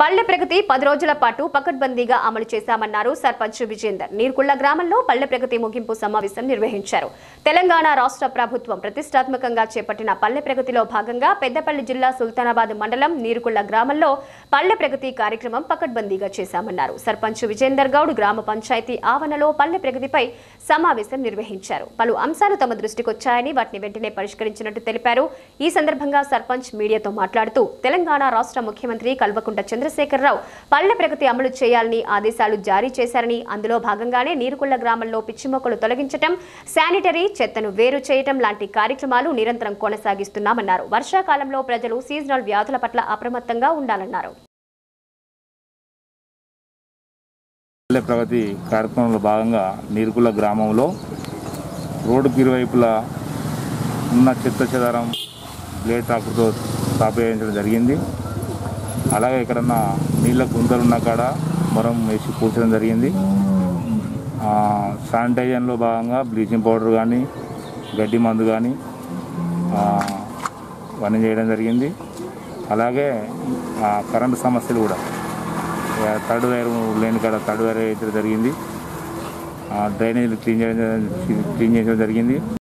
పల్లె ప్రగతి పది రోజుల పాటు పకడ్బందీగా అమలు చేశామన్నారు సర్పంచ్ విజేందర్ నీర్కుళ్ల గ్రామంలో పల్లె ప్రగతి ముగింపు సమావేశం నిర్వహించారు తెలంగాణ రాష్ట్ర ప్రభుత్వం ప్రతిష్టాత్మకంగా చేపట్టిన పల్లె ప్రగతిలో భాగంగా పెద్దపల్లి జిల్లా సుల్తానాబాద్ మండలం నీరుకుళ్ల గ్రామంలో పల్లె ప్రగతి కార్యక్రమం పకడ్బందీగా చేశామన్నారు సర్పంచ్ విజేందర్ గౌడ్ గ్రామ పంచాయతీ ఆవరణలో పల్లె ప్రగతిపై సమావేశం నిర్వహించారు పలు అంశాలు తమ దృష్టికొచ్చాయని వాటిని వెంటనే పరిష్కరించినట్టు తెలిపారు ఈ సందర్భంగా సర్పంచ్ మీడియాతో మాట్లాడుతూ తెలంగాణ రాష్ట్ర ముఖ్యమంత్రి కల్వకుంట చంద్రశేఖరరావు పల్లె ప్రగతి అమలు చేయాలని ఆదేశాలు జారీ చేశారని అందులో భాగంగానే నీరుకుళ్ల గ్రామంలో పిచ్చి మొక్కలు తొలగించటం శానిటరీ చెత్తను వేరు చేయటం లాంటి కార్యక్రమాలు నిరంతరం కొనసాగిస్తున్నామన్నారు వర్షాకాలంలో ప్రజలు సీజనల్ వ్యాధుల పట్ల అప్రమత్తంగా ఉండాలన్నారు పల్లె ప్రగతి కార్యక్రమంలో భాగంగా నీరుకుల గ్రామంలో రోడ్డుకి ఇరువైపులా ఉన్న చెత్త చెదారం బ్లేడ్ ట్రాక్టర్తో స్థాపించడం జరిగింది అలాగే ఎక్కడన్నా నీళ్ళ గుంతలు ఉన్న కాడ మరం వేసి కూర్చడం జరిగింది ఆ, శానిటైజర్లో భాగంగా బ్లీచింగ్ పౌడర్ కానీ గడ్డి మందు కానీ ఇవన్నీ చేయడం జరిగింది అలాగే ఆ, కరెంటు సమస్యలు కూడా ఆ, థర్డ్ వైర్ లేని కాడ థర్డ్ వైర్ వేయడం జరిగింది ఆ, డ్రైనేజీలు క్లీన్ చేయడం క్లీన్ చేయడం జరిగింది